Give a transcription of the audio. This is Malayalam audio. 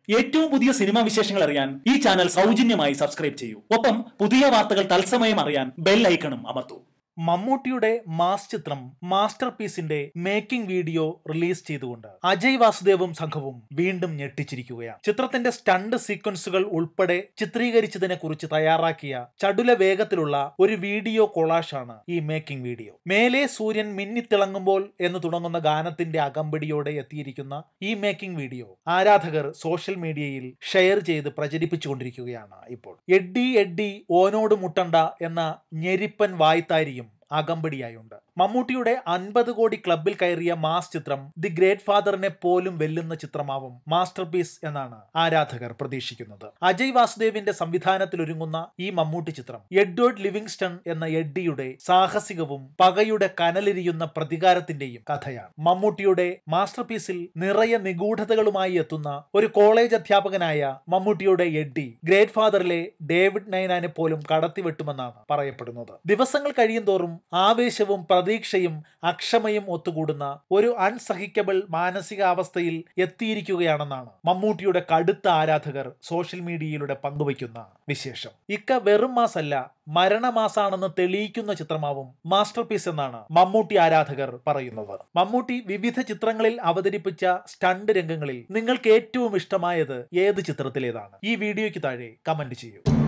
ഏറ്റവും പുതിയ സിനിമാ വിശേഷങ്ങൾ അറിയാൻ ഈ ചാനൽ സൗജന്യമായി സബ്സ്ക്രൈബ് ചെയ്യൂ ഒപ്പം പുതിയ വാർത്തകൾ തത്സമയം അറിയാൻ ബെൽ ഐക്കണും അമർത്തൂ മമ്മൂട്ടിയുടെ മാസ് ചിത്രം മാസ്റ്റർ പീസിന്റെ മേക്കിംഗ് വീഡിയോ റിലീസ് ചെയ്തുകൊണ്ട് അജയ് വാസുദേവും സംഘവും വീണ്ടും ഞെട്ടിച്ചിരിക്കുകയാണ് ചിത്രത്തിന്റെ സ്റ്റണ്ട് സീക്വൻസുകൾ ഉൾപ്പെടെ ചിത്രീകരിച്ചതിനെ കുറിച്ച് തയ്യാറാക്കിയ ചടുല വേഗത്തിലുള്ള ഒരു വീഡിയോ കൊളാഷാണ് ഈ മേക്കിംഗ് വീഡിയോ മേലെ സൂര്യൻ മിന്നിത്തിളങ്ങുമ്പോൾ എന്ന് തുടങ്ങുന്ന ഗാനത്തിന്റെ അകമ്പടിയോടെ എത്തിയിരിക്കുന്ന ഈ മേക്കിംഗ് വീഡിയോ ആരാധകർ സോഷ്യൽ മീഡിയയിൽ ഷെയർ ചെയ്ത് പ്രചരിപ്പിച്ചുകൊണ്ടിരിക്കുകയാണ് ഇപ്പോൾ എഡ്ഡി എഡ്ഡി ഓനോട് മുട്ടണ്ട എന്ന ഞെരിപ്പൻ വായ്ത്താരിയും അകമ്പടിയായുണ്ട് മമ്മൂട്ടിയുടെ അൻപത് കോടി ക്ലബിൽ കയറിയ മാസ് ചിത്രം ദി ഗ്രേറ്റ് ഫാദറിനെ പോലും വെല്ലുന്ന ചിത്രമാവും മാസ്റ്റർ പീസ് എന്നാണ് ആരാധകർ പ്രതീക്ഷിക്കുന്നത് അജയ് വാസുദേവിന്റെ സംവിധാനത്തിൽ ഒരുങ്ങുന്ന ഈ മമ്മൂട്ടി ചിത്രം എഡ്വേർഡ് ലിവിങ്സ്റ്റൺ എന്ന എഡ്ഡിയുടെ സാഹസികവും പകയുടെ കനലിരിയുന്ന പ്രതികാരത്തിന്റെയും കഥയാണ് മമ്മൂട്ടിയുടെ മാസ്റ്റർ പീസിൽ നിറയെ നിഗൂഢതകളുമായി എത്തുന്ന ഒരു കോളേജ് അധ്യാപകനായ മമ്മൂട്ടിയുടെ എഡ്ഡി ഗ്രേറ്റ് ഫാദറിലെ ഡേവിഡ് നൈനാനെ പോലും കടത്തിവെട്ടുമെന്നാണ് പറയപ്പെടുന്നത് ദിവസങ്ങൾ കഴിയും തോറും ആവേശവും പ്രതീക്ഷയും അക്ഷമയും ഒത്തുകൂടുന്ന ഒരു അൺസഹിക്കബിൾ മാനസികാവസ്ഥയിൽ എത്തിയിരിക്കുകയാണെന്നാണ് മമ്മൂട്ടിയുടെ കടുത്ത ആരാധകർ സോഷ്യൽ മീഡിയയിലൂടെ പങ്കുവയ്ക്കുന്ന വിശേഷം ഇക്ക വെറും മാസല്ല മരണമാസാണെന്ന് തെളിയിക്കുന്ന ചിത്രമാവും മാസ്റ്റർ പീസ് എന്നാണ് മമ്മൂട്ടി ആരാധകർ പറയുന്നത് മമ്മൂട്ടി വിവിധ ചിത്രങ്ങളിൽ അവതരിപ്പിച്ച സ്റ്റണ്ട് രംഗങ്ങളിൽ നിങ്ങൾക്ക് ഏറ്റവും ഇഷ്ടമായത് ഏത് ചിത്രത്തിലേതാണ് ഈ വീഡിയോയ്ക്ക് താഴെ കമന്റ് ചെയ്യൂ